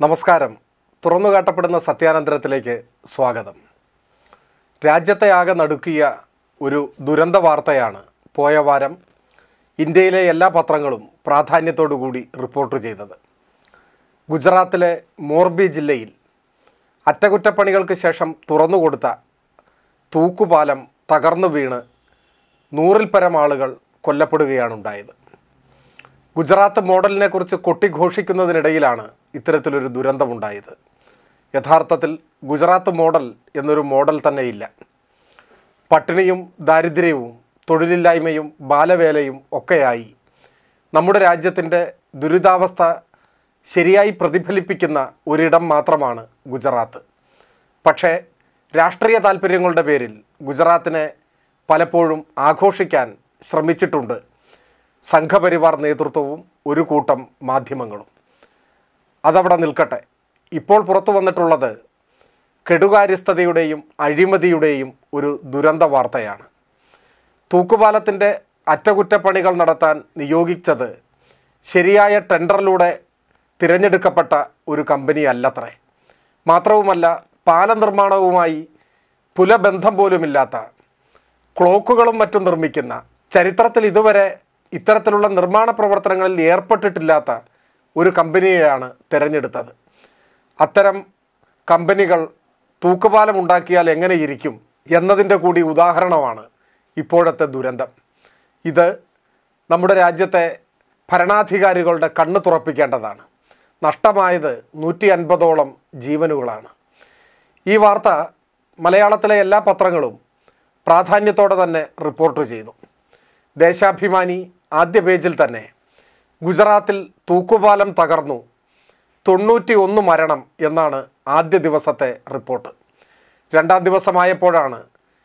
നമസ്കാരം തുറന്നു കാട്ടപ്പെടുന്ന സത്യാനന്തരത്തിലേക്ക് സ്വാഗതം രാജ്യത്തെ ആകെ നടുക്കിയ ഒരു ദുരന്ത വാർത്തയാണ് പോയ വാരം ഇന്ത്യയിലെ എല്ലാ പത്രങ്ങളും പ്രാധാന്യത്തോടു കൂടി റിപ്പോർട്ട് ചെയ്തത് ഗുജറാത്തിലെ മോർബി ജില്ലയിൽ അറ്റകുറ്റപ്പണികൾക്ക് ശേഷം തുറന്നുകൊടുത്ത തൂക്കുപാലം തകർന്നു വീണ് നൂറിൽ പരം ആളുകൾ കൊല്ലപ്പെടുകയാണ് ഉണ്ടായത് ഗുജറാത്ത് മോഡലിനെ കുറിച്ച് കൊട്ടിഘോഷിക്കുന്നതിനിടയിലാണ് ഇത്തരത്തിലൊരു ദുരന്തമുണ്ടായത് യഥാർത്ഥത്തിൽ ഗുജറാത്ത് മോഡൽ എന്നൊരു മോഡൽ തന്നെയില്ല പട്ടിണിയും ദാരിദ്ര്യവും തൊഴിലില്ലായ്മയും ബാലവേലയും ഒക്കെയായി നമ്മുടെ രാജ്യത്തിൻ്റെ ദുരിതാവസ്ഥ ശരിയായി പ്രതിഫലിപ്പിക്കുന്ന ഒരിടം മാത്രമാണ് ഗുജറാത്ത് പക്ഷേ രാഷ്ട്രീയ താല്പര്യങ്ങളുടെ പേരിൽ ഗുജറാത്തിനെ പലപ്പോഴും ആഘോഷിക്കാൻ ശ്രമിച്ചിട്ടുണ്ട് സംഘപരിവാർ നേതൃത്വവും ഒരു കൂട്ടം മാധ്യമങ്ങളും അതവിടെ നിൽക്കട്ടെ ഇപ്പോൾ പുറത്തു വന്നിട്ടുള്ളത് കെടുകാര്യസ്ഥതയുടെയും അഴിമതിയുടെയും ഒരു ദുരന്ത വാർത്തയാണ് തൂക്കുപാലത്തിൻ്റെ അറ്റകുറ്റപ്പണികൾ നടത്താൻ നിയോഗിച്ചത് ശരിയായ ടെൻഡറിലൂടെ തിരഞ്ഞെടുക്കപ്പെട്ട ഒരു കമ്പനി അല്ലത്രേ മാത്രവുമല്ല പാലനിർമ്മാണവുമായി പുലബന്ധം പോലുമില്ലാത്ത ക്ലോക്കുകളും മറ്റും നിർമ്മിക്കുന്ന ചരിത്രത്തിൽ ഇതുവരെ ഇത്തരത്തിലുള്ള നിർമ്മാണ പ്രവർത്തനങ്ങളിൽ ഏർപ്പെട്ടിട്ടില്ലാത്ത ഒരു കമ്പനിയെയാണ് തിരഞ്ഞെടുത്തത് അത്തരം കമ്പനികൾ തൂക്കുപാലം ഉണ്ടാക്കിയാൽ എങ്ങനെ ഇരിക്കും എന്നതിൻ്റെ കൂടി ഉദാഹരണമാണ് ഇപ്പോഴത്തെ ദുരന്തം ഇത് നമ്മുടെ രാജ്യത്തെ ഭരണാധികാരികളുടെ കണ്ണ് തുറപ്പിക്കേണ്ടതാണ് നഷ്ടമായത് നൂറ്റി അൻപതോളം ജീവനുകളാണ് ഈ വാർത്ത മലയാളത്തിലെ എല്ലാ പത്രങ്ങളും പ്രാധാന്യത്തോടെ തന്നെ റിപ്പോർട്ട് ചെയ്തു ദേശാഭിമാനി ആദ്യ പേജിൽ തന്നെ ഗുജറാത്തിൽ തൂക്കുപാലം തകർന്നു തൊണ്ണൂറ്റി ഒന്ന് മരണം എന്നാണ് ആദ്യ ദിവസത്തെ റിപ്പോർട്ട് രണ്ടാം ദിവസമായപ്പോഴാണ്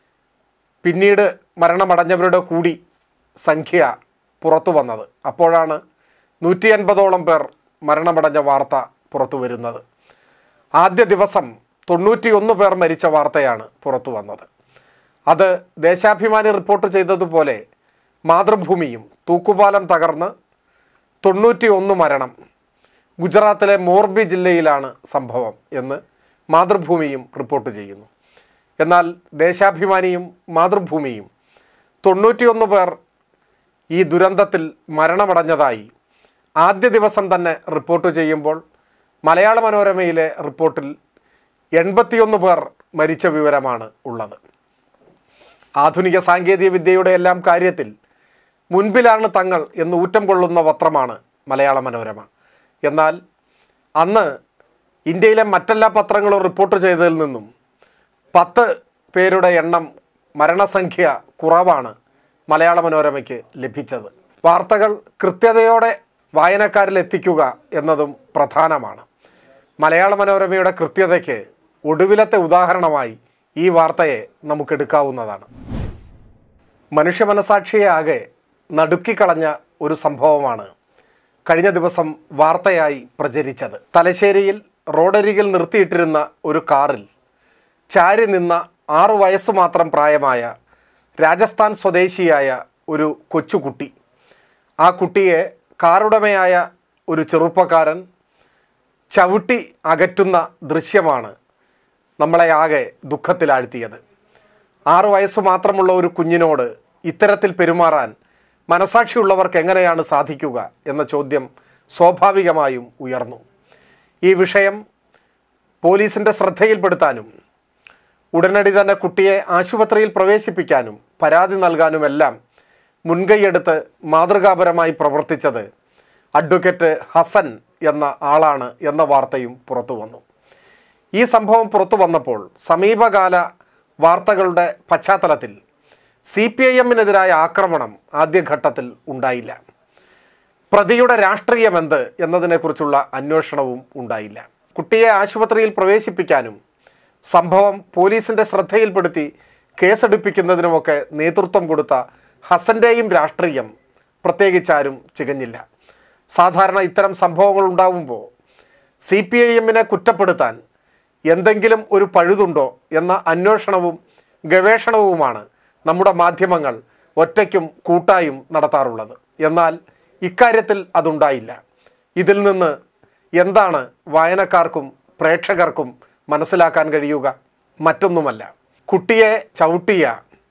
പിന്നീട് മരണമടഞ്ഞവരുടെ കൂടി സംഖ്യ പുറത്തു വന്നത് അപ്പോഴാണ് നൂറ്റി അൻപതോളം പേർ മരണമടഞ്ഞ വാർത്ത പുറത്തു വരുന്നത് ആദ്യ ദിവസം തൊണ്ണൂറ്റിയൊന്ന് പേർ മരിച്ച വാർത്തയാണ് പുറത്തു വന്നത് അത് ദേശാഭിമാനി റിപ്പോർട്ട് ചെയ്തതുപോലെ മാതൃഭൂമിയും തൂക്കുപാലം തകർന്ന് തൊണ്ണൂറ്റി ഒന്ന് മരണം ഗുജറാത്തിലെ മോർബി ജില്ലയിലാണ് സംഭവം എന്ന് മാതൃഭൂമിയും റിപ്പോർട്ട് ചെയ്യുന്നു എന്നാൽ ദേശാഭിമാനിയും മാതൃഭൂമിയും തൊണ്ണൂറ്റിയൊന്ന് പേർ ഈ ദുരന്തത്തിൽ മരണമടഞ്ഞതായി ആദ്യ ദിവസം തന്നെ റിപ്പോർട്ട് ചെയ്യുമ്പോൾ മലയാള മനോരമയിലെ റിപ്പോർട്ടിൽ എൺപത്തിയൊന്ന് പേർ മരിച്ച വിവരമാണ് ഉള്ളത് ആധുനിക സാങ്കേതിക വിദ്യയുടെ എല്ലാം കാര്യത്തിൽ മുൻപിലാണ് തങ്ങൾ എന്ന് ഊറ്റം കൊള്ളുന്ന പത്രമാണ് മലയാള മനോരമ എന്നാൽ അന്ന് ഇന്ത്യയിലെ മറ്റെല്ലാ പത്രങ്ങളും റിപ്പോർട്ട് ചെയ്തതിൽ നിന്നും പത്ത് പേരുടെ എണ്ണം മരണസംഖ്യ കുറവാണ് മലയാള മനോരമയ്ക്ക് ലഭിച്ചത് വാർത്തകൾ കൃത്യതയോടെ വായനക്കാരിൽ എത്തിക്കുക എന്നതും പ്രധാനമാണ് മലയാള മനോരമയുടെ കൃത്യതയ്ക്ക് ഒടുവിലത്തെ ഉദാഹരണമായി ഈ വാർത്തയെ നമുക്കെടുക്കാവുന്നതാണ് മനുഷ്യ മനസാക്ഷിയെ ആകെ നടുക്കിക്കളഞ്ഞ ഒരു സംഭവമാണ് കഴിഞ്ഞ ദിവസം വാർത്തയായി പ്രചരിച്ചത് തലശ്ശേരിയിൽ റോഡരികിൽ നിർത്തിയിട്ടിരുന്ന ഒരു കാറിൽ ചാരി നിന്ന ആറു വയസ്സ് മാത്രം പ്രായമായ രാജസ്ഥാൻ സ്വദേശിയായ ഒരു കൊച്ചുകുട്ടി ആ കുട്ടിയെ കാറുടമയായ ഒരു ചെറുപ്പക്കാരൻ ചവിട്ടി അകറ്റുന്ന ദൃശ്യമാണ് നമ്മളെ ആകെ ദുഃഖത്തിലാഴ്ത്തിയത് ആറു വയസ്സ് മാത്രമുള്ള ഒരു കുഞ്ഞിനോട് ഇത്തരത്തിൽ പെരുമാറാൻ മനസാക്ഷിയുള്ളവർക്ക് എങ്ങനെയാണ് സാധിക്കുക എന്ന ചോദ്യം സ്വാഭാവികമായും ഉയർന്നു ഈ വിഷയം പോലീസിൻ്റെ ശ്രദ്ധയിൽപ്പെടുത്താനും ഉടനടി തന്നെ കുട്ടിയെ ആശുപത്രിയിൽ പ്രവേശിപ്പിക്കാനും പരാതി നൽകാനുമെല്ലാം മുൻകൈയെടുത്ത് മാതൃകാപരമായി പ്രവർത്തിച്ചത് അഡ്വക്കേറ്റ് ഹസൻ എന്ന ആളാണ് എന്ന വാർത്തയും പുറത്തു വന്നു ഈ സംഭവം പുറത്തു വന്നപ്പോൾ സമീപകാല വാർത്തകളുടെ പശ്ചാത്തലത്തിൽ സി പി ഐ എമ്മിനെതിരായ ആക്രമണം ആദ്യഘട്ടത്തിൽ ഉണ്ടായില്ല പ്രതിയുടെ രാഷ്ട്രീയം എന്ത് എന്നതിനെക്കുറിച്ചുള്ള അന്വേഷണവും ഉണ്ടായില്ല കുട്ടിയെ ആശുപത്രിയിൽ പ്രവേശിപ്പിക്കാനും സംഭവം പോലീസിൻ്റെ ശ്രദ്ധയിൽപ്പെടുത്തി കേസെടുപ്പിക്കുന്നതിനുമൊക്കെ നേതൃത്വം കൊടുത്ത ഹസൻ്റെയും രാഷ്ട്രീയം പ്രത്യേകിച്ചാരും ചികഞ്ഞില്ല സാധാരണ ഇത്തരം സംഭവങ്ങൾ ഉണ്ടാവുമ്പോൾ സി പി ഐ എമ്മിനെ കുറ്റപ്പെടുത്താൻ എന്തെങ്കിലും ഒരു പഴുതുണ്ടോ എന്ന അന്വേഷണവും ഗവേഷണവുമാണ് നമ്മുടെ മാധ്യമങ്ങൾ ഒറ്റയ്ക്കും കൂട്ടായും നടത്താറുള്ളത് എന്നാൽ ഇക്കാര്യത്തിൽ അതുണ്ടായില്ല ഇതിൽ നിന്ന് എന്താണ് വായനക്കാർക്കും പ്രേക്ഷകർക്കും മനസ്സിലാക്കാൻ കഴിയുക മറ്റൊന്നുമല്ല കുട്ടിയെ ചവിട്ടിയ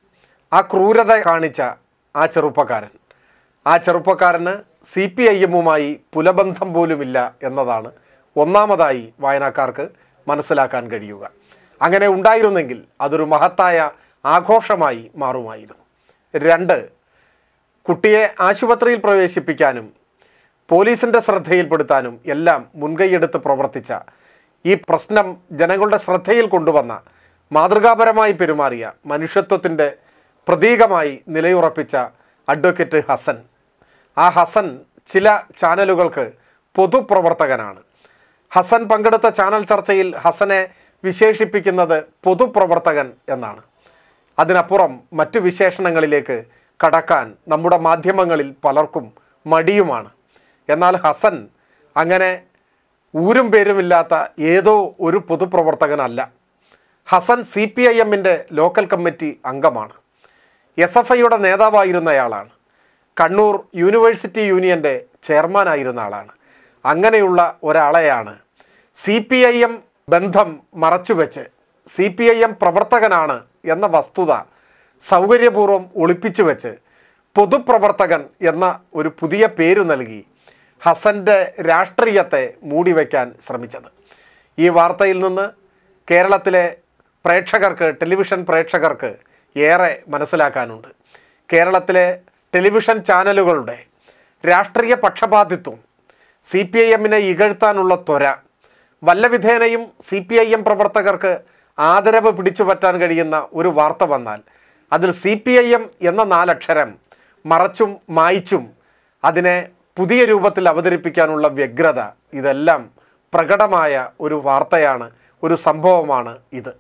ആ ക്രൂരത കാണിച്ച ആ ചെറുപ്പക്കാരൻ ആ ചെറുപ്പക്കാരന് സി പി ഐ എമ്മുമായി പുലബന്ധം പോലുമില്ല എന്നതാണ് ഒന്നാമതായി വായനക്കാർക്ക് മനസ്സിലാക്കാൻ കഴിയുക അങ്ങനെ ഉണ്ടായിരുന്നെങ്കിൽ അതൊരു മഹത്തായ ആഘോഷമായി മാറുമായിരുന്നു രണ്ട് കുട്ടിയെ ആശുപത്രിയിൽ പ്രവേശിപ്പിക്കാനും പോലീസിൻ്റെ ശ്രദ്ധയിൽപ്പെടുത്താനും എല്ലാം മുൻകൈയെടുത്ത് പ്രവർത്തിച്ച ഈ പ്രശ്നം ജനങ്ങളുടെ ശ്രദ്ധയിൽ കൊണ്ടുവന്ന മാതൃകാപരമായി പെരുമാറിയ മനുഷ്യത്വത്തിൻ്റെ പ്രതീകമായി നിലയുറപ്പിച്ച അഡ്വക്കേറ്റ് ഹസൻ ആ ഹസൻ ചില ചാനലുകൾക്ക് പൊതുപ്രവർത്തകനാണ് ഹസൻ പങ്കെടുത്ത ചാനൽ ചർച്ചയിൽ ഹസനെ വിശേഷിപ്പിക്കുന്നത് പൊതുപ്രവർത്തകൻ എന്നാണ് അതിനപ്പുറം മറ്റു വിശേഷണങ്ങളിലേക്ക് കടക്കാൻ നമ്മുടെ മാധ്യമങ്ങളിൽ പലർക്കും മടിയുമാണ് എന്നാൽ ഹസൻ അങ്ങനെ ഊരും പേരുമില്ലാത്ത ഏതോ ഒരു പൊതുപ്രവർത്തകനല്ല ഹസൻ സി പി ഐ എമ്മിൻ്റെ ലോക്കൽ കമ്മിറ്റി അംഗമാണ് എസ് എഫ് ഐയുടെ നേതാവായിരുന്നയാളാണ് കണ്ണൂർ യൂണിവേഴ്സിറ്റി യൂണിയൻ്റെ ചെയർമാനായിരുന്ന ആളാണ് അങ്ങനെയുള്ള ഒരാളെയാണ് സി പി ഐ എം ബന്ധം മറച്ചുവെച്ച് സി പി ഐ എം പ്രവർത്തകനാണ് എന്ന വസ്തുത സൗകര്യപൂർവ്വം ഒളിപ്പിച്ചു വെച്ച് പൊതുപ്രവർത്തകൻ എന്ന ഒരു പുതിയ പേരു നൽകി ഹസൻ്റെ രാഷ്ട്രീയത്തെ മൂടിവെക്കാൻ ശ്രമിച്ചത് ഈ വാർത്തയിൽ നിന്ന് കേരളത്തിലെ പ്രേക്ഷകർക്ക് ടെലിവിഷൻ പ്രേക്ഷകർക്ക് ഏറെ മനസ്സിലാക്കാനുണ്ട് കേരളത്തിലെ ടെലിവിഷൻ ചാനലുകളുടെ രാഷ്ട്രീയ പക്ഷപാതിത്വം സി പി ഐ എമ്മിനെ ഇകഴ്ത്താനുള്ള ത്വര വല്ലവിധേനയും സി പി ഐ എം പ്രവർത്തകർക്ക് ആദരവ് പിടിച്ചു പറ്റാൻ കഴിയുന്ന ഒരു വാർത്ത വന്നാൽ അതിൽ സി പി ഐ എം എന്ന നാലക്ഷരം മറച്ചും മായ്ച്ചും അതിനെ പുതിയ രൂപത്തിൽ അവതരിപ്പിക്കാനുള്ള വ്യഗ്രത ഇതെല്ലാം പ്രകടമായ ഒരു വാർത്തയാണ് ഒരു സംഭവമാണ് ഇത്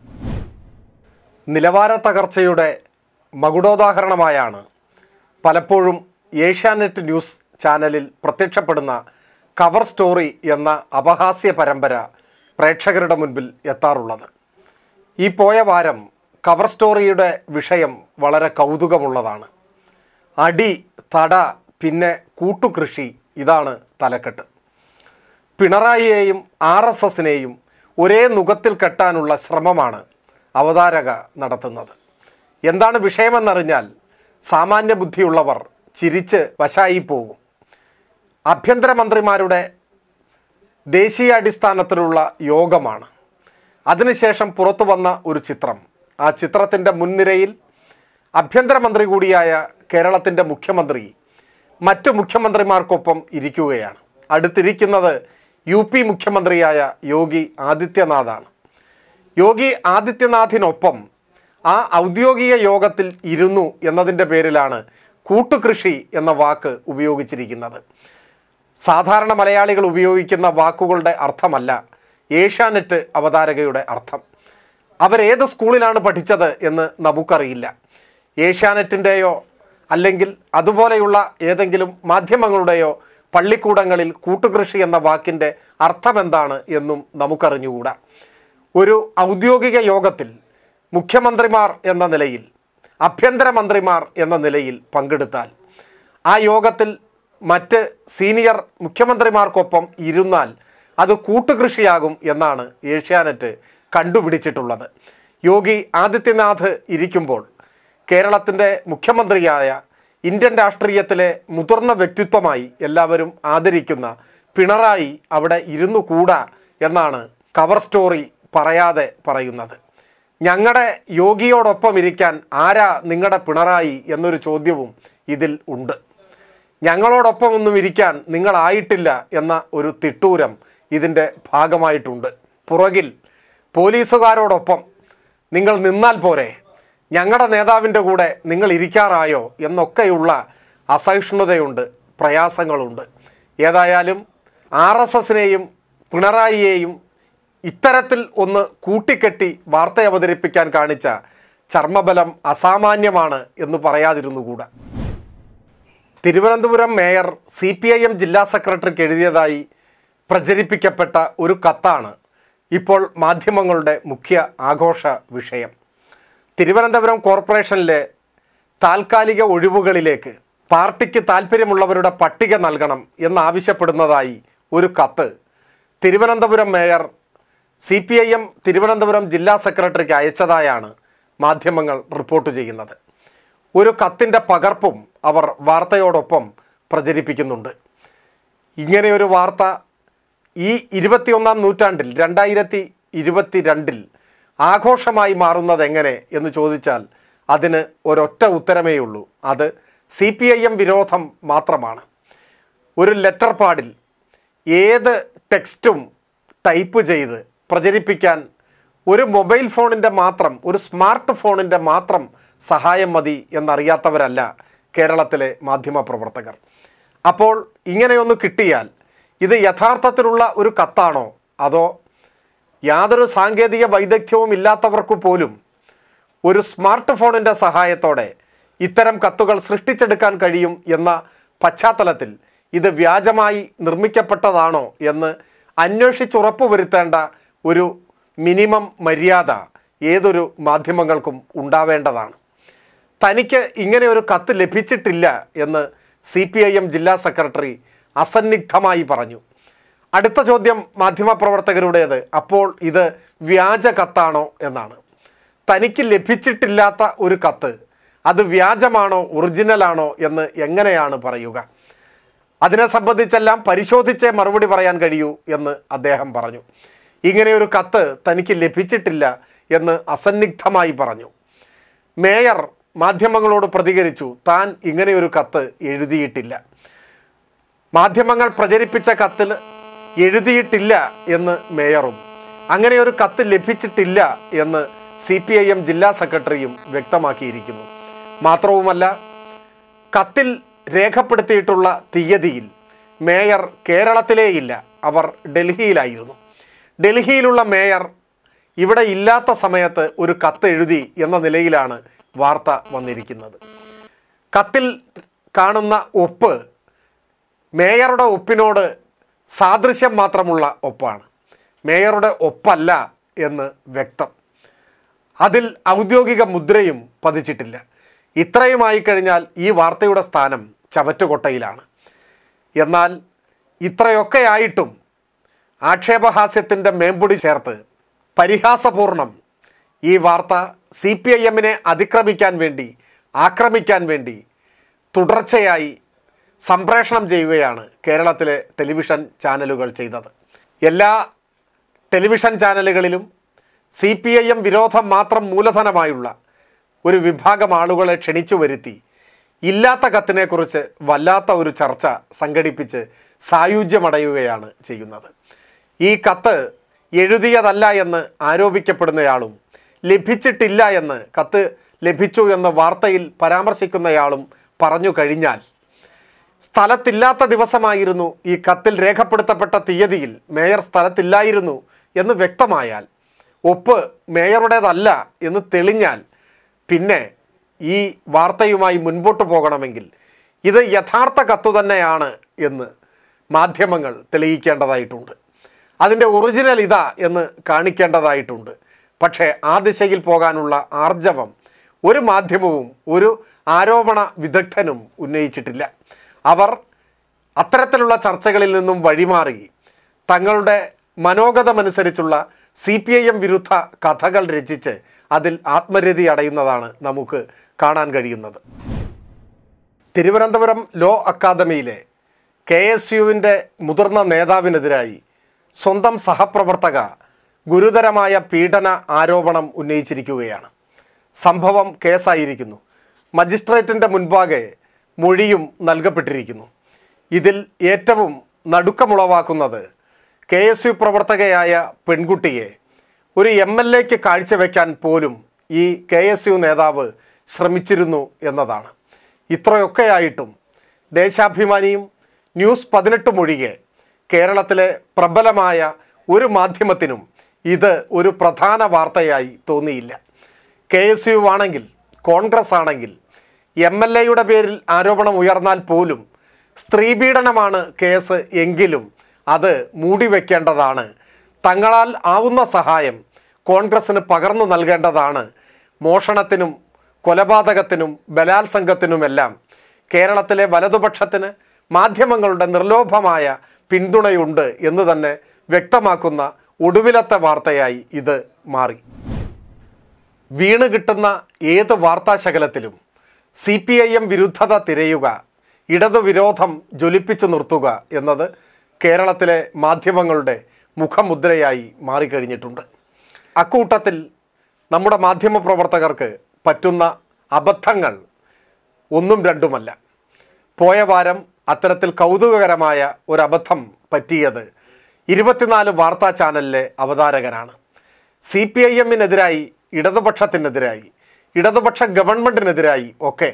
നിലവാര തകർച്ചയുടെ മകുടോദാഹരണമായാണ് പലപ്പോഴും ഏഷ്യാനെറ്റ് ന്യൂസ് ചാനലിൽ പ്രത്യക്ഷപ്പെടുന്ന കവർ സ്റ്റോറി എന്ന അപഹാസ്യ പരമ്പര പ്രേക്ഷകരുടെ മുൻപിൽ എത്താറുള്ളത് ഈ പോയ വാരം കവർ സ്റ്റോറിയുടെ വിഷയം വളരെ കൗതുകമുള്ളതാണ് അടി തട പിന്നെ കൂട്ടുകൃഷി ഇതാണ് തലക്കെട്ട് പിണറായിയെയും ആർ എസ് എസിനെയും ഒരേ നുഖത്തിൽ കെട്ടാനുള്ള ശ്രമമാണ് അവതാരക നടത്തുന്നത് എന്താണ് വിഷയമെന്നറിഞ്ഞാൽ സാമാന്യ ബുദ്ധിയുള്ളവർ ചിരിച്ച് വശായി പോകും ആഭ്യന്തരമന്ത്രിമാരുടെ ദേശീയാടിസ്ഥാനത്തിലുള്ള യോഗമാണ് അതിനുശേഷം പുറത്തു വന്ന ഒരു ചിത്രം ആ ചിത്രത്തിൻ്റെ മുൻനിരയിൽ ആഭ്യന്തരമന്ത്രി കൂടിയായ കേരളത്തിൻ്റെ മുഖ്യമന്ത്രി മറ്റു മുഖ്യമന്ത്രിമാർക്കൊപ്പം ഇരിക്കുകയാണ് അടുത്തിരിക്കുന്നത് യു പി മുഖ്യമന്ത്രിയായ യോഗി ആദിത്യനാഥാണ് യോഗി ആദിത്യനാഥിനൊപ്പം ആ ഔദ്യോഗിക യോഗത്തിൽ ഇരുന്നു എന്നതിൻ്റെ പേരിലാണ് കൂട്ടുകൃഷി എന്ന വാക്ക് ഉപയോഗിച്ചിരിക്കുന്നത് സാധാരണ മലയാളികൾ ഉപയോഗിക്കുന്ന വാക്കുകളുടെ അർത്ഥമല്ല ഏഷ്യാനെറ്റ് അവതാരകയുടെ അർത്ഥം അവരേത് സ്കൂളിലാണ് പഠിച്ചത് എന്ന് നമുക്കറിയില്ല ഏഷ്യാനെറ്റിൻ്റെയോ അല്ലെങ്കിൽ അതുപോലെയുള്ള ഏതെങ്കിലും മാധ്യമങ്ങളുടെയോ പള്ളിക്കൂടങ്ങളിൽ കൂട്ടുകൃഷി എന്ന വാക്കിൻ്റെ അർത്ഥമെന്താണ് എന്നും നമുക്കറിഞ്ഞുകൂടാ ഒരു ഔദ്യോഗിക യോഗത്തിൽ മുഖ്യമന്ത്രിമാർ എന്ന നിലയിൽ ആഭ്യന്തരമന്ത്രിമാർ എന്ന നിലയിൽ പങ്കെടുത്താൽ ആ യോഗത്തിൽ മറ്റ് സീനിയർ മുഖ്യമന്ത്രിമാർക്കൊപ്പം ഇരുന്നാൽ അത് കൂട്ടുകൃഷിയാകും എന്നാണ് ഏഷ്യാനെറ്റ് കണ്ടുപിടിച്ചിട്ടുള്ളത് യോഗി ആദിത്യനാഥ് ഇരിക്കുമ്പോൾ കേരളത്തിൻ്റെ മുഖ്യമന്ത്രിയായ ഇന്ത്യൻ രാഷ്ട്രീയത്തിലെ മുതിർന്ന വ്യക്തിത്വമായി എല്ലാവരും ആദരിക്കുന്ന പിണറായി അവിടെ ഇരുന്നു കൂടാ എന്നാണ് കവർ സ്റ്റോറി പറയാതെ പറയുന്നത് ഞങ്ങളുടെ യോഗിയോടൊപ്പം ഇരിക്കാൻ ആരാ നിങ്ങളുടെ പിണറായി എന്നൊരു ചോദ്യവും ഇതിൽ ഉണ്ട് ഞങ്ങളോടൊപ്പം ഒന്നും ഇരിക്കാൻ നിങ്ങളായിട്ടില്ല എന്ന ഒരു തിട്ടൂരം ഇതിൻ്റെ ഭാഗമായിട്ടുണ്ട് പുറകിൽ പോലീസുകാരോടൊപ്പം നിങ്ങൾ നിന്നാൽ പോരെ ഞങ്ങളുടെ നേതാവിൻ്റെ കൂടെ നിങ്ങൾ ഇരിക്കാറായോ എന്നൊക്കെയുള്ള അസഹിഷ്ണുതയുണ്ട് പ്രയാസങ്ങളുണ്ട് ഏതായാലും ആർ എസ് എസിനെയും പിണറായിയെയും ഇത്തരത്തിൽ ഒന്ന് കൂട്ടിക്കെട്ടി വാർത്ത അവതരിപ്പിക്കാൻ കാണിച്ച ചർമ്മബലം അസാമാന്യമാണ് എന്ന് പറയാതിരുന്നുകൂടാ Thiruvananthapuram mayor C P I M ജില്ലാ സെക്രട്ടറിക്ക് എഴുതിയതായി പ്രചരിപ്പിക്കപ്പെട്ട ഒരു കത്താണ് ഇപ്പോൾ മാധ്യമങ്ങളുടെ മുഖ്യ ആഘോഷ വിഷയം തിരുവനന്തപുരം കോർപ്പറേഷനിലെ താൽക്കാലിക ഒഴിവുകളിലേക്ക് പാർട്ടിക്ക് താൽപ്പര്യമുള്ളവരുടെ പട്ടിക നൽകണം എന്നാവശ്യപ്പെടുന്നതായി ഒരു കത്ത് Thiruvananthapuram mayor C P I M Thiruvananthapuram ജില്ലാ സെക്രട്ടറിക്ക് അയച്ചതായാണ് മാധ്യമങ്ങൾ റിപ്പോർട്ട് ചെയ്യുന്നത് ഒരു കത്തിൻ്റെ പകർപ്പും അവർ വാർത്തയോടൊപ്പം പ്രചരിപ്പിക്കുന്നുണ്ട് ഇങ്ങനെയൊരു വാർത്ത ഈ ഇരുപത്തിയൊന്നാം നൂറ്റാണ്ടിൽ രണ്ടായിരത്തി ഇരുപത്തി രണ്ടിൽ ആഘോഷമായി മാറുന്നത് എങ്ങനെ എന്ന് ചോദിച്ചാൽ അതിന് ഒരൊറ്റ ഉത്തരമേ ഉള്ളൂ അത് സി പി ഐ എം വിരോധം മാത്രമാണ് ഒരു ലെറ്റർ പാഡിൽ ഏത് ടെക്സ്റ്റും ടൈപ്പ് ചെയ്ത് പ്രചരിപ്പിക്കാൻ ഒരു മൊബൈൽ ഫോണിൻ്റെ മാത്രം ഒരു സ്മാർട്ട് ഫോണിൻ്റെ മാത്രം സഹായം മതി എന്നറിയാത്തവരല്ല കേരളത്തിലെ മാധ്യമപ്രവർത്തകർ അപ്പോൾ ഇങ്ങനെയൊന്ന് കിട്ടിയാൽ ഇത് യഥാർത്ഥത്തിലുള്ള ഒരു കത്താണോ അതോ യാതൊരു സാങ്കേതിക വൈദഗ്ധ്യവും ഇല്ലാത്തവർക്ക് പോലും ഒരു സ്മാർട്ട് ഫോണിൻ്റെ സഹായത്തോടെ ഇത്തരം കത്തുകൾ സൃഷ്ടിച്ചെടുക്കാൻ കഴിയും എന്ന പശ്ചാത്തലത്തിൽ ഇത് വ്യാജമായി നിർമ്മിക്കപ്പെട്ടതാണോ എന്ന് അന്വേഷിച്ചുറപ്പുവരുത്തേണ്ട ഒരു മിനിമം മര്യാദ ഏതൊരു മാധ്യമങ്ങൾക്കും ഉണ്ടാവേണ്ടതാണ് തനിക്ക് ഇങ്ങനെ ഒരു കത്ത് ലഭിച്ചിട്ടില്ല എന്ന് സി പി ഐ എം ജില്ലാ സെക്രട്ടറി അസന്നിഗ്ധമായി പറഞ്ഞു അടുത്ത ചോദ്യം മാധ്യമപ്രവർത്തകരുടേത് അപ്പോൾ ഇത് വ്യാജ കത്താണോ എന്നാണ് തനിക്ക് ലഭിച്ചിട്ടില്ലാത്ത ഒരു കത്ത് അത് വ്യാജമാണോ ഒറിജിനലാണോ എന്ന് എങ്ങനെയാണ് പറയുക അതിനെ സംബന്ധിച്ചെല്ലാം പരിശോധിച്ചേ മറുപടി പറയാൻ കഴിയൂ എന്ന് അദ്ദേഹം പറഞ്ഞു ഇങ്ങനെയൊരു കത്ത് തനിക്ക് ലഭിച്ചിട്ടില്ല എന്ന് അസന്നിഗ്ധമായി പറഞ്ഞു മേയർ മാധ്യമങ്ങളോട് പ്രതികരിച്ചു താൻ ഇങ്ങനെയൊരു കത്ത് എഴുതിയിട്ടില്ല മാധ്യമങ്ങൾ പ്രചരിപ്പിച്ച കത്തിൽ എഴുതിയിട്ടില്ല എന്ന് മേയറും അങ്ങനെ ഒരു കത്ത് ലഭിച്ചിട്ടില്ല എന്ന് സി പി ഐ എം ജില്ലാ സെക്രട്ടറിയും വ്യക്തമാക്കിയിരിക്കുന്നു മാത്രവുമല്ല കത്തിൽ രേഖപ്പെടുത്തിയിട്ടുള്ള തീയതിയിൽ മേയർ കേരളത്തിലേയില്ല അവർ ഡൽഹിയിലായിരുന്നു ഡൽഹിയിലുള്ള മേയർ ഇവിടെ ഇല്ലാത്ത സമയത്ത് ഒരു കത്ത് എഴുതി എന്ന നിലയിലാണ് വാർത്ത വന്നിരിക്കുന്നത് കത്തിൽ കാണുന്ന ഒപ്പ് മേയറുടെ ഒപ്പിനോട് സാദൃശ്യം മാത്രമുള്ള ഒപ്പാണ് മേയറുടെ ഒപ്പല്ല എന്ന് വ്യക്തം അതിൽ ഔദ്യോഗിക മുദ്രയും പതിച്ചിട്ടില്ല ഇത്രയുമായി കഴിഞ്ഞാൽ ഈ വാർത്തയുടെ സ്ഥാനം ചവറ്റുകൊട്ടയിലാണ് എന്നാൽ ഇത്രയൊക്കെ ആയിട്ടും ആക്ഷേപഹാസ്യത്തിൻ്റെ മേമ്പൊടി ചേർത്ത് പരിഹാസപൂർണം ഈ വാർത്ത സി പി ഐ എമ്മിനെ അതിക്രമിക്കാൻ വേണ്ടി ആക്രമിക്കാൻ വേണ്ടി തുടർച്ചയായി സംപ്രേഷണം ചെയ്യുകയാണ് കേരളത്തിലെ ടെലിവിഷൻ ചാനലുകൾ ചെയ്തത് എല്ലാ ടെലിവിഷൻ ചാനലുകളിലും സി പി ഐ എം വിരോധം മാത്രം മൂലധനമായുള്ള ഒരു വിഭാഗം ആളുകളെ ക്ഷണിച്ചു വരുത്തി ഇല്ലാത്ത കത്തിനെക്കുറിച്ച് വല്ലാത്ത ഒരു ചർച്ച സംഘടിപ്പിച്ച് സായുജ്യമടയുകയാണ് ചെയ്യുന്നത് ഈ കത്ത് എഴുതിയതല്ല എന്ന് ആരോപിക്കപ്പെടുന്നയാളും ലഭിച്ചിട്ടില്ല എന്ന് കത്ത് ലഭിച്ചു എന്ന് വാർത്തയിൽ പരാമർശിക്കുന്നയാളും പറഞ്ഞു കഴിഞ്ഞാൽ സ്ഥലത്തില്ലാത്ത ദിവസമായിരുന്നു ഈ കത്തിൽ രേഖപ്പെടുത്തപ്പെട്ട തീയതിയിൽ മേയർ സ്ഥലത്തില്ലായിരുന്നു എന്ന് വ്യക്തമായാൽ ഒപ്പ് മേയറുടേതല്ല എന്ന് തെളിഞ്ഞാൽ പിന്നെ ഈ വാർത്തയുമായി മുൻപോട്ട് പോകണമെങ്കിൽ ഇത് യഥാർത്ഥ കത്തു തന്നെയാണ് എന്ന് മാധ്യമങ്ങൾ തെളിയിക്കേണ്ടതായിട്ടുണ്ട് അതിൻ്റെ ഒറിജിനൽ ഇതാ എന്ന് കാണിക്കേണ്ടതായിട്ടുണ്ട് പക്ഷേ ആ ദിശയിൽ പോകാനുള്ള ആർജവം ഒരു മാധ്യമവും ഒരു ആരോപണ വിദഗ്ധനും ഉന്നയിച്ചിട്ടില്ല അവർ അത്തരത്തിലുള്ള ചർച്ചകളിൽ നിന്നും വഴിമാറി തങ്ങളുടെ മനോഗതമനുസരിച്ചുള്ള സി പി ഐ എം വിരുദ്ധ കഥകൾ രചിച്ച് അതിൽ ആത്മരതി അടയുന്നതാണ് നമുക്ക് കാണാൻ കഴിയുന്നത് Thiruvananthapuram law academy K S യുവിൻ്റെ മുതിർന്ന നേതാവിനെതിരായി സ്വന്തം സഹപ്രവർത്തക ഗുരുതരമായ പീഡന ആരോപണം ഉന്നയിച്ചിരിക്കുകയാണ് സംഭവം കേസായിരിക്കുന്നു മജിസ്ട്രേറ്റിൻ്റെ മുൻപാകെ മൊഴിയും നൽകപ്പെട്ടിരിക്കുന്നു ഇതിൽ ഏറ്റവും നടുക്കമുളവാക്കുന്നത് കെ എസ് യു പ്രവർത്തകയായ പെൺകുട്ടിയെ ഒരു എം എൽ എക്ക് കാഴ്ചവെക്കാൻ പോലും ഈ കെ എസ് യു നേതാവ് ശ്രമിച്ചിരുന്നു എന്നതാണ് ഇത്രയൊക്കെയായിട്ടും ദേശാഭിമാനിയും ന്യൂസ് പതിനെട്ടും ഒഴികെ കേരളത്തിലെ പ്രബലമായ ഒരു മാധ്യമത്തിനും ഇത് ഒരു പ്രധാന വാർത്തയായി തോന്നിയില്ല കെ എസ് യു ആണെങ്കിൽ കോൺഗ്രസ് ആണെങ്കിൽ എം എൽ എയുടെ പേരിൽ ആരോപണം ഉയർന്നാൽ പോലും സ്ത്രീപീഡനമാണ് കേസ് എങ്കിലും അത് മൂടിവെക്കേണ്ടതാണ് തങ്ങളാൽ ആവുന്ന സഹായം കോൺഗ്രസ്സിന് പകർന്നു നൽകേണ്ടതാണ് മോഷണത്തിനും കൊലപാതകത്തിനും ബലാത്സംഗത്തിനുമെല്ലാം കേരളത്തിലെ വലതുപക്ഷത്തിന് മാധ്യമങ്ങളുടെ നിർലോഭമായ പിന്തുണയുണ്ട് എന്ന് തന്നെ വ്യക്തമാക്കുന്ന ഒടുവിലത്തെ വാർത്തയായി ഇത് മാറി വീണ് കിട്ടുന്ന ഏത് വാർത്താശകലത്തിലും സി പി ഐ എം വിരുദ്ധത തിരയുക ഇടതുവിരോധം ജ്വലിപ്പിച്ചു നിർത്തുക എന്നത് കേരളത്തിലെ മാധ്യമങ്ങളുടെ മുഖമുദ്രയായി മാറിക്കഴിഞ്ഞിട്ടുണ്ട് അക്കൂട്ടത്തിൽ നമ്മുടെ മാധ്യമപ്രവർത്തകർക്ക് പറ്റുന്ന അബദ്ധങ്ങൾ ഒന്നും രണ്ടുമല്ല പോയ വാരം അത്തരത്തിൽ കൗതുകകരമായ ഒരു അബദ്ധം പറ്റിയത് ഇരുപത്തിനാല് വാർത്താ ചാനലിലെ അവതാരകനാണ് സി പി ഐ എമ്മിനെതിരായി ഇടതുപക്ഷത്തിനെതിരായി ഇടതുപക്ഷ ഗവൺമെൻറ്റിനെതിരായി ഒക്കെ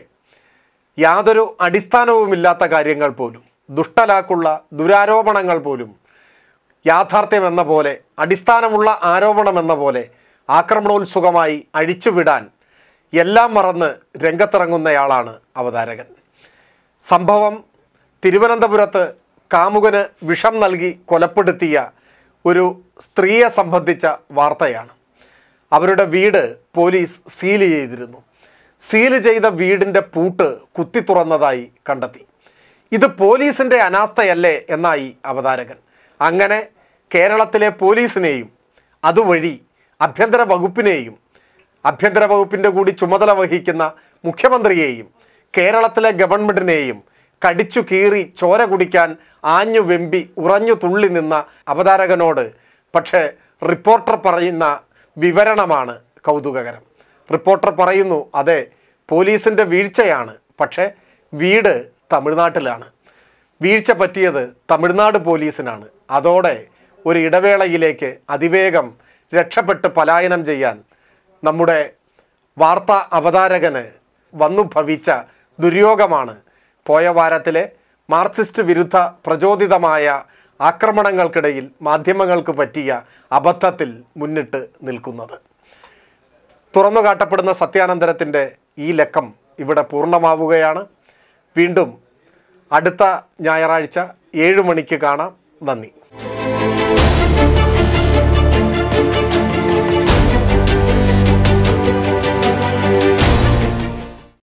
യാതൊരു അടിസ്ഥാനവുമില്ലാത്ത കാര്യങ്ങൾ പോലും ദുഷ്ടലാക്കുള്ള ദുരാരോപണങ്ങൾ പോലും യാഥാർത്ഥ്യമെന്ന പോലെ അടിസ്ഥാനമുള്ള ആരോപണമെന്ന പോലെ ആക്രമണോത്സുകമായി അഴിച്ചുവിടാൻ എല്ലാം മറന്ന് രംഗത്തിറങ്ങുന്നയാളാണ് അവതാരകൻ സംഭവം തിരുവനന്തപുരത്ത് കാമുകന് വിഷം നൽകി കൊലപ്പെടുത്തിയ ഒരു സ്ത്രീയെ സംബന്ധിച്ച വാർത്തയാണ് അവരുടെ വീട് പോലീസ് സീൽ ചെയ്തിരുന്നു സീൽ ചെയ്ത വീടിൻ്റെ പൂട്ട് കുത്തി തുറന്നതായി കണ്ടെത്തി ഇത് പോലീസിൻ്റെ അനാസ്ഥയല്ലേ എന്നായി അവതാരകൻ അങ്ങനെ കേരളത്തിലെ പോലീസിനെയും അതുവഴി ആഭ്യന്തര വകുപ്പിനെയും ആഭ്യന്തര വകുപ്പിൻ്റെ കൂടി ചുമതല വഹിക്കുന്ന മുഖ്യമന്ത്രിയെയും കേരളത്തിലെ ഗവൺമെൻറ്റിനെയും കടിച്ചു കീറി ചോര കുടിക്കാൻ ആഞ്ഞു വെമ്പി ഉറഞ്ഞു തുള്ളി നിന്ന അവതാരകനോട് പക്ഷേ റിപ്പോർട്ടർ പറയുന്ന വിവരണമാണ് കൗതുകകരം റിപ്പോർട്ടർ പറയുന്നു അതെ പോലീസിൻ്റെ വീഴ്ചയാണ് പക്ഷേ വീട് തമിഴ്നാട്ടിലാണ് വീഴ്ച പറ്റിയത് തമിഴ്നാട് പോലീസിനാണ് അതോടെ ഒരു ഇടവേളയിലേക്ക് അതിവേഗം രക്ഷപ്പെട്ട് പലായനം ചെയ്യാൻ നമ്മുടെ വാർത്താ അവതാരകന് വന്നു ഭവിച്ച ദുര്യോഗമാണ് പോയ വാരത്തിലെ മാർക്സിസ്റ്റ് വിരുദ്ധ പ്രചോദിതമായ ആക്രമണങ്ങൾക്കിടയിൽ മാധ്യമങ്ങൾക്ക് പറ്റിയ അബദ്ധത്തിൽ മുന്നിട്ട് നിൽക്കുന്നത് തുറന്നു കാട്ടപ്പെടുന്ന സത്യാനന്തരത്തിൻ്റെ ഈ ലക്കം ഇവിടെ പൂർണ്ണമാവുകയാണ് വീണ്ടും അടുത്ത ഞായറാഴ്ച ഏഴ് മണിക്ക് കാണാം നന്ദി